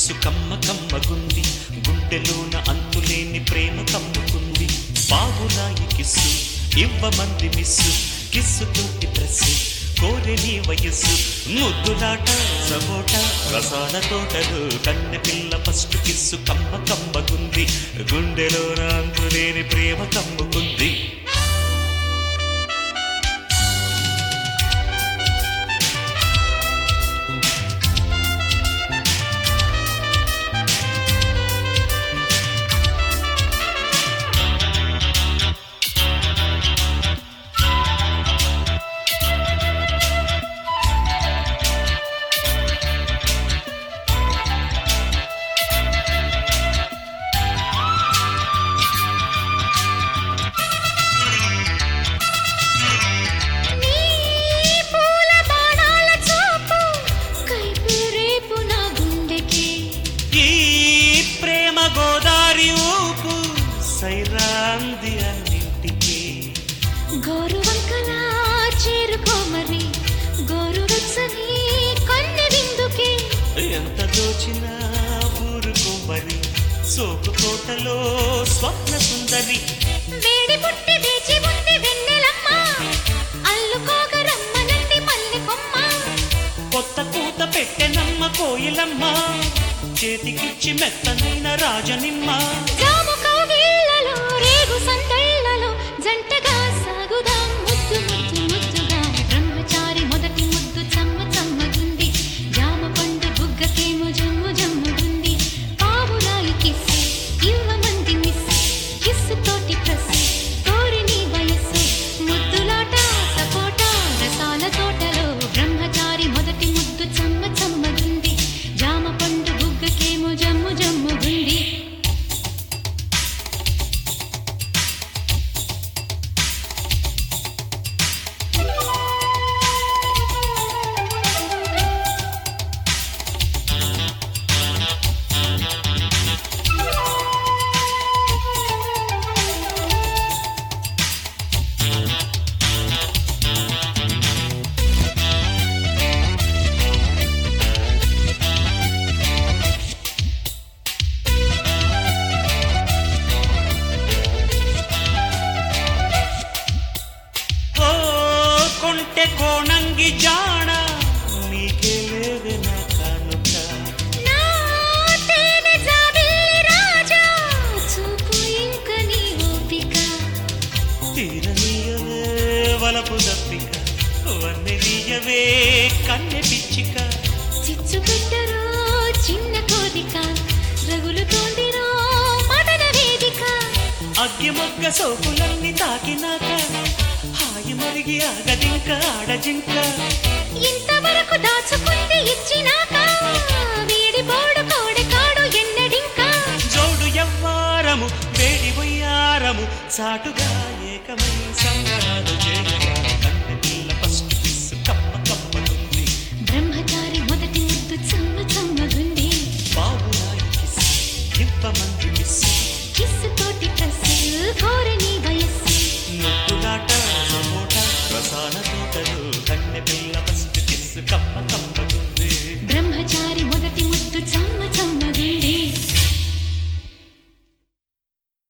kiss కమ్మ కమ్మగుంది గుండెలోన అంతులేని ప్రేమ కమ్ముకుంది బాబురాయి కిస్సు ఇవ్వమంది మిస్సు కిస్సు తోటి ప్రెస్సు కోరె నీ వయస్సు ముద్దులాట సపోట రసాల తోటలు కన్నె పిల్ల ఫస్ట్ కిస్సు కమ్మ కమ్మగుంది గుండెలోన అంతులేని ప్రేమ కమ్ముకుంది నీ పూల బాణాల చూపు కైపు రేపు నా గుండెకి ఈ ప్రేమ గోదారి ఊపు సైరాంది అన్నింటికి గోరు వంకలా చేరుకోమరి గోరు వెచ్చని కన్నె విందుకి ఎంత దోచినా ఊరుకోమరి సోపు కోటలో స్వప్న సుందరి వేడి పుట్టి వేచి ఉంది వెన్నెలమ్మ అల్లుకోగ రమ్మనండి మల్లె కొమ్మ కొత్త కూత పెట్టెనమ్మ కోయిలమ్మ చేతికిచ్చి మెత్తనైన రాజనిమ్మ జాము కౌగిళ్ళలో రేగు సందళ్ళలో జంటగా సాగుదాం ముద్దు ముద్దు ముద్దుగా బ్రహ్మచారి మొదటి ముద్దు చమ్మ చమ్మగుంది జామ పండు బుగ్గకేమో జమ్ము జమ్ముగుంది పావురాయి కిస్సు ఇవ్వమంది మిస్సు కిస్సు తోటి ప్రెస్ కోరి నీ వయస్సు ముద్దులాట సపోట రసాల తోటలో బ్రహ్మచారి మొదటి ముద్దు చమ్మ చమ్మగుంది జామ పండు బుగ్గకేమో జమ్ము జమ్ముగుంది ఓ కొంటె కోణంగి జాణ నీకే లేదు నా కానుక నా తేనె జాబిల్లి రాజా చూపు ఇంక నీ ఓపిక తీరనీయవే వలపు దప్పిక వన్నెనీయవే కన్నె పిచ్చిక చిచ్చు పెట్టరో చిన్న కోరిక రగులుతోందిరో మదన వేదిక అగ్గి మొగ్గ సోపులన్నీ తాకినాక హాయి మరిగి ఆగదింక ఆడజింక ఇంతవరకు దాచుకుంది ఇచ్చినాక వీడి పోడు కోడి కాడు ఎన్నడింక జోడు ఎవ్వారము వేడి వయ్యారము చాటుగా ఏకమై సంబ